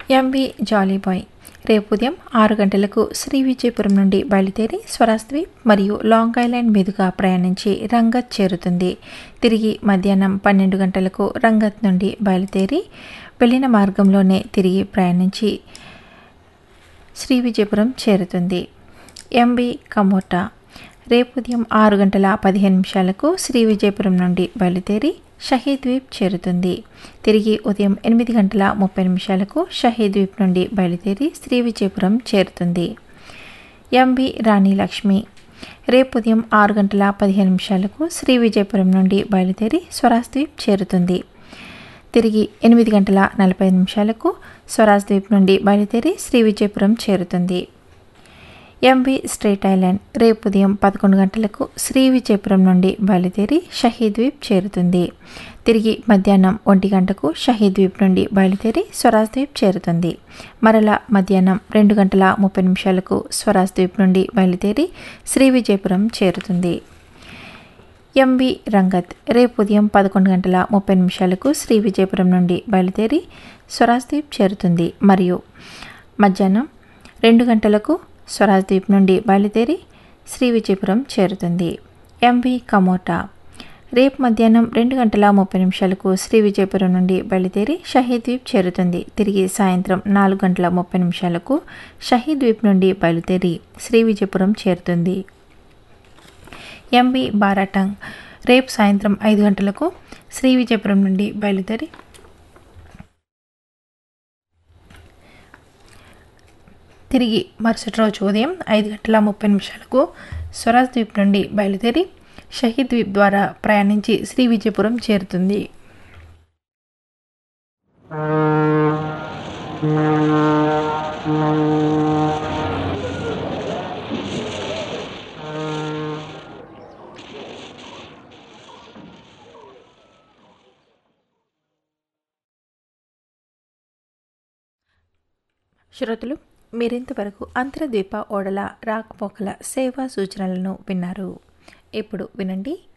MV Jolly Boy రేపు ఉదయం ఆరు గంటలకు శ్రీ విజయపురం నుండి బయలుదేరి స్వరాజ్ద్వీప్ మరియు లాంగ్ ఐలాండ్ మీదుగా ప్రయాణించి రంగత్ చేరుతుంది తిరిగి మధ్యాహ్నం పన్నెండు గంటలకు రంగత్ నుండి బయలుదేరి వెళ్ళిన మార్గంలోనే తిరిగి ప్రయాణించి శ్రీ విజయపురం చేరుతుంది ఎంవి కమోటా రేపు ఉదయం ఆరు గంటల పదిహేను నిమిషాలకు శ్రీ విజయపురం నుండి బయలుదేరి షహీద్ ద్వీప్ చేరుతుంది తిరిగి ఉదయం ఎనిమిది గంటల ముప్పై నిమిషాలకు షహీద్ ద్వీప్ నుండి బయలుదేరి శ్రీ విజయపురం చేరుతుంది ఎంవి రాణి లక్ష్మి రేపు ఉదయం ఆరు గంటల పదిహేను నిమిషాలకు శ్రీ విజయపురం నుండి బయలుదేరి స్వరాజ్ ద్వీప్ చేరుతుంది తిరిగి ఎనిమిది గంటల నలభై నిమిషాలకు స్వరాజ్ ద్వీప్ నుండి బయలుదేరి శ్రీ విజయపురం చేరుతుంది ఎంవి స్ట్రేట్ ఐలాండ్ రేపు ఉదయం పదకొండు గంటలకు శ్రీ విజయపురం నుండి బయలుదేరి షహీద్ ద్వీప్ చేరుతుంది తిరిగి మధ్యాహ్నం ఒంటి గంటకు షహీద్ ద్వీప్ నుండి బయలుదేరి స్వరాజ్ ద్వీప్ చేరుతుంది మరలా మధ్యాహ్నం రెండు గంటల ముప్పై నిమిషాలకు స్వరాజ్ ద్వీప్ నుండి బయలుదేరి శ్రీ విజయపురం చేరుతుంది ఎంవి రంగత్ రేపు ఉదయం పదకొండు గంటల ముప్పై నిమిషాలకు శ్రీ విజయపురం నుండి బయలుదేరి స్వరాజ్ ద్వీప్ చేరుతుంది మరియు మధ్యాహ్నం రెండు గంటలకు స్వరాజ్ ద్వీప్ నుండి బయలుదేరి శ్రీ విజయపురం చేరుతుంది ఎంవి కమోటా రేపు మధ్యాహ్నం రెండు గంటల ముప్పై నిమిషాలకు శ్రీ విజయపురం నుండి బయలుదేరి షహీద్ ద్వీప్ చేరుతుంది తిరిగి సాయంత్రం నాలుగు గంటల ముప్పై నిమిషాలకు షహీద్ ద్వీప్ నుండి బయలుదేరి శ్రీ విజయపురం చేరుతుంది ఎంవి బారాటంగ్ రేపు సాయంత్రం ఐదు గంటలకు శ్రీ విజయపురం నుండి బయలుదేరి తిరిగి మరుసటి రోజు ఉదయం ఐదు గంటల ముప్పై నిమిషాలకు స్వరాజ్ ద్వీప్ నుండి బయలుదేరి షహీద్ ద్వీప్ ద్వారా ప్రయాణించి శ్రీ విజయపురం చేరుతుంది శ్రోతలు మీరింతవరకు అంతర్ద్వీప ఓడల రాకపోకల సేవా సూచనలను విన్నారు ఇప్పుడు వినండి